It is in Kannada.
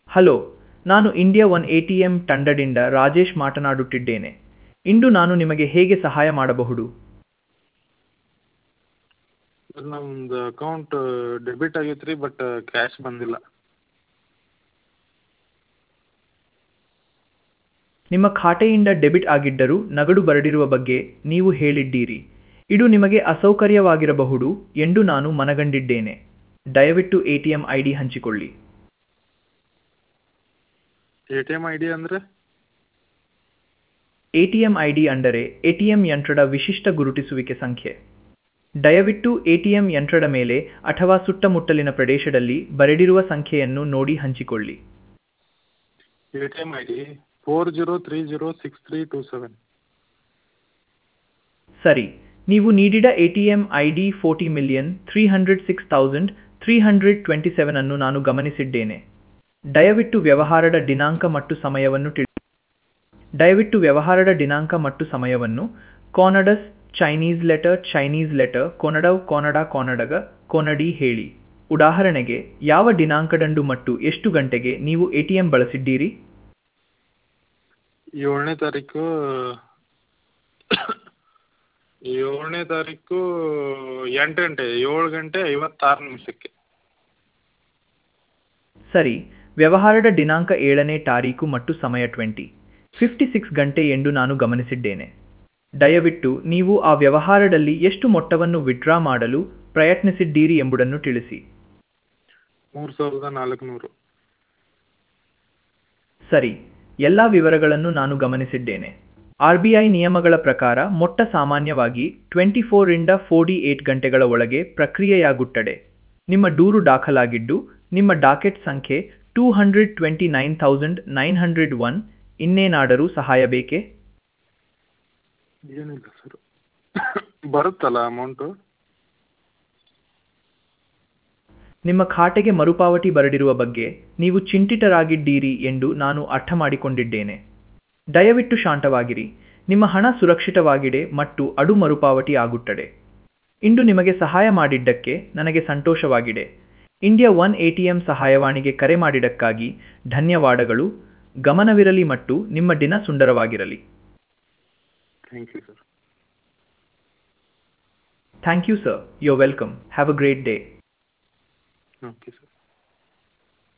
ಹಲೋ ನಾನು India one A T M ತಂಡದಿಂದ ರಾಜೇಶ್ ಮಾತನಾಡುತ್ತಿದ್ದೇನೆ ಇಂದು ನಾನು ನಿಮಗೆ ಹೇಗೆ ಸಹಾಯ ಮಾಡಬಹುದು ಸರ್ ನಮ್ದು ಅಕೌಂಟ್ ಡೆಬಿಟ್ ಆಗೈತೆ ರೀ ಬಟ್ ಕ್ಯಾಶ್ ಬಂದಿಲ್ಲ ನಿಮ್ಮ ಖಾತೆಯಿಂದ ಡೆಬಿಟ್ ಆಗಿದ್ದರೂ ನಗದು ಬರದಿರುವ ಬಗ್ಗೆ ನೀವು ಹೇಳಿದ್ದೀರಿ ಇದು ನಿಮಗೆ ಅಸೌಕರ್ಯವಾಗಿರಬಹುದು ಎಂದು ನಾನು ಮನಗಂಡಿದ್ದೇನೆ ದಯವಿಟ್ಟು A T M I D ಹಂಚಿಕೊಳ್ಳಿ A T M I D ಅಂದರೆ A T M I D ಅಂದರೆ ಎ ಟಿ ಎಂ ಯಂತ್ರದ ವಿಶಿಷ್ಟ ಗುರುತಿಸುವಿಕೆ ಸಂಖ್ಯೆ ದಯವಿಟ್ಟು ಎ ಟಿ ಎಂ ಯಂತ್ರದ ಮೇಲೆ ಅಥವಾ ಸುತ್ತಮುತ್ತಲಿನ ಪ್ರದೇಶದಲ್ಲಿ ಬರೆದಿರುವ ಸಂಖ್ಯೆಯನ್ನು ನೋಡಿ ಹಂಚಿಕೊಳ್ಳಿ A T M I D four zero three zero six three two seven ಸರಿ ನೀವು ನೀಡಿದ A T M I D forty million three hundred six thousand three hundred twenty seven ಅನ್ನು ನಾನು ಗಮನಿಸಿದ್ದೇನೆ ದಯವಿಟ್ಟು ವ್ಯವಹಾರದ ದಿನಾಂಕ ಮತ್ತು ಸಮಯವನ್ನು ತಿಳಿ ದಯವಿಟ್ಟು ವ್ಯವಹಾರದ ದಿನಾಂಕ ಮತ್ತು ಸಮಯವನ್ನು ಕೋನಡಸ್ ಚೈನೀಸ್ ಲೆಟರ್ ಚೈನೀಸ್ ಲೆಟರ್ ಕೊನಡವ್ ಕೊನಡ ಕೊನಡಗ ಕೊನಡಿ ಹೇಳಿ ಉದಾಹರಣೆಗೆ ಯಾವ ದಿನಾಂಕದಂದು ಮತ್ತು ಎಷ್ಟು ಗಂಟೆಗೆ ನೀವು ಎ ಟಿ ಎಂ ಬಳಸಿದ್ದೀರಿ ಏಳನೇ ತಾರೀಕು ಏಳನೇ ತಾರೀಕು ಎಂಟು ಗಂಟೆ ಏಳು ಗಂಟೆ ಐವತ್ತಾರು ನಿಮಿಷಕ್ಕೆ ಸರಿ ವ್ಯವಹಾರದ ದಿನಾಂಕ ಏಳನೇ ತಾರೀಕು ಮತ್ತು ಸಮಯ ಟ್ವೆಂಟಿ ಫಿಫ್ಟಿ ಸಿಕ್ಸ್ ಗಂಟೆ ಎಂದು ನಾನು ಗಮನಿಸಿದ್ದೇನೆ ದಯವಿಟ್ಟು ನೀವು ಆ ವ್ಯವಹಾರದಲ್ಲಿ ಎಷ್ಟು ಮೊತ್ತವನ್ನು ವಿಡ್ರಾ ಮಾಡಲು ಪ್ರಯತ್ನಿಸಿದ್ದೀರಿ ಎಂಬುದನ್ನು ತಿಳಿಸಿ ಮೂರು ಸಾವಿರದ ನಾಲ್ಕುನೂರು ಸರಿ ಎಲ್ಲ ವಿವರಗಳನ್ನು ನಾನು ಗಮನಿಸಿದ್ದೇನೆ ಆರ್ ಬಿ ಐ ನಿಯಮಗಳ ಪ್ರಕಾರ ಮೊಟ್ಟ ಸಾಮಾನ್ಯವಾಗಿ ಟ್ವೆಂಟಿ ಫೋರಿಂದ ಫೋರ್ಟಿ ಏಟ್ ಗಂಟೆಗಳ ಒಳಗೆ ಪ್ರಕ್ರಿಯೆಯಾಗುತ್ತದೆ ನಿಮ್ಮ ದೂರು ದಾಖಲಾಗಿದ್ದು ನಿಮ್ಮ ಡಾಕೆಟ್ ಸಂಖ್ಯೆ two hundred twenty nine thousand nine hundred one ಇನ್ನೇನಾದರೂ ಸಹಾಯ ಬೇಕೇ ಏನಿಲ್ಲ ಸರ್ ಬರುತ್ತಲ್ಲ ಅಮೌಂಟು ನಿಮ್ಮ ಖಾತೆಗೆ ಮರುಪಾವತಿ ಬರದಿರುವ ಬಗ್ಗೆ ನೀವು ಚಿಂತಿತರಾಗಿದ್ದೀರಿ ಎಂದು ನಾನು ಅರ್ಥ ಮಾಡಿಕೊಂಡಿದ್ದೇನೆ ದಯವಿಟ್ಟು ಶಾಂತವಾಗಿರಿ ನಿಮ್ಮ ಹಣ ಸುರಕ್ಷಿತವಾಗಿದೆ ಮತ್ತು ಅದು ಮರುಪಾವತಿ ಆಗುತ್ತದೆ ಇಂದು ನಿಮಗೆ ಸಹಾಯ ಮಾಡಿದ್ದಕ್ಕೆ ನನಗೆ ಸಂತೋಷವಾಗಿದೆ India one A T M ಸಹಾಯವಾಣಿಗೆ ಕರೆ ಮಾಡಿದ್ದಕ್ಕಾಗಿ ಧನ್ಯವಾದಗಳು ಗಮನವಿರಲಿ ಮತ್ತು ನಿಮ್ಮ ದಿನ ಸುಂದರವಾಗಿರಲಿ thank you sir thank you sir you welcome have a great day okay sir